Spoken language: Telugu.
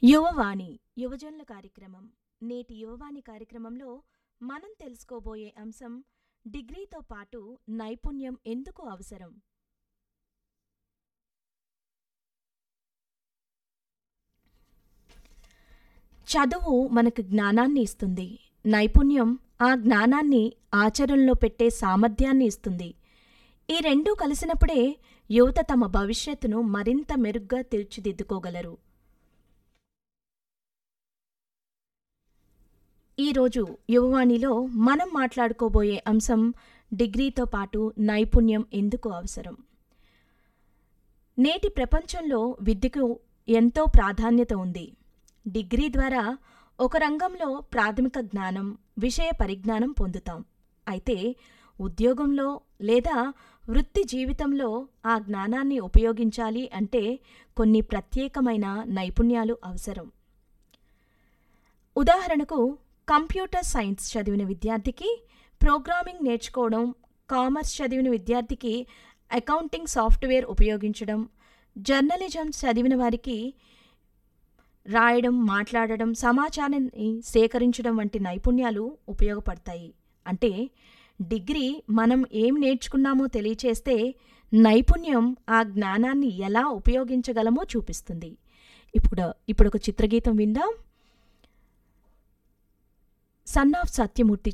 యువవాణి యువజనుల కార్యక్రమం నేటి యువవాణి కార్యక్రమంలో మనం తెలుసుకోబోయే అంశం డిగ్రీతో పాటు నైపుణ్యం ఎందుకు అవసరం చదువు మనకు జ్ఞానాన్ని ఇస్తుంది నైపుణ్యం ఆ జ్ఞానాన్ని ఆచరణలో పెట్టే సామర్థ్యాన్ని ఇస్తుంది ఈ రెండూ కలిసినప్పుడే యువత తమ భవిష్యత్తును మరింత మెరుగ్గా తీర్చిదిద్దుకోగలరు ఈరోజు యువవాణిలో మనం మాట్లాడుకోబోయే అంశం డిగ్రీతో పాటు నైపుణ్యం ఎందుకు అవసరం నేటి ప్రపంచంలో విద్యకు ఎంతో ప్రాధాన్యత ఉంది డిగ్రీ ద్వారా ఒక రంగంలో ప్రాథమిక జ్ఞానం విషయ పరిజ్ఞానం పొందుతాం అయితే ఉద్యోగంలో లేదా వృత్తి జీవితంలో ఆ జ్ఞానాన్ని ఉపయోగించాలి అంటే కొన్ని ప్రత్యేకమైన నైపుణ్యాలు అవసరం ఉదాహరణకు కంప్యూటర్ సైన్స్ చదివిన విద్యార్థికి ప్రోగ్రామింగ్ నేర్చుకోవడం కామర్స్ చదివిన విద్యార్థికి అకౌంటింగ్ సాఫ్ట్వేర్ ఉపయోగించడం జర్నలిజం చదివిన వారికి రాయడం మాట్లాడడం సమాచారాన్ని సేకరించడం వంటి నైపుణ్యాలు ఉపయోగపడతాయి అంటే డిగ్రీ మనం ఏం నేర్చుకున్నామో తెలియచేస్తే నైపుణ్యం ఆ జ్ఞానాన్ని ఎలా ఉపయోగించగలమో చూపిస్తుంది ఇప్పుడు ఇప్పుడు ఒక చిత్రగీతం విందాం సన్ ఆఫ్ సత్యమూర్తి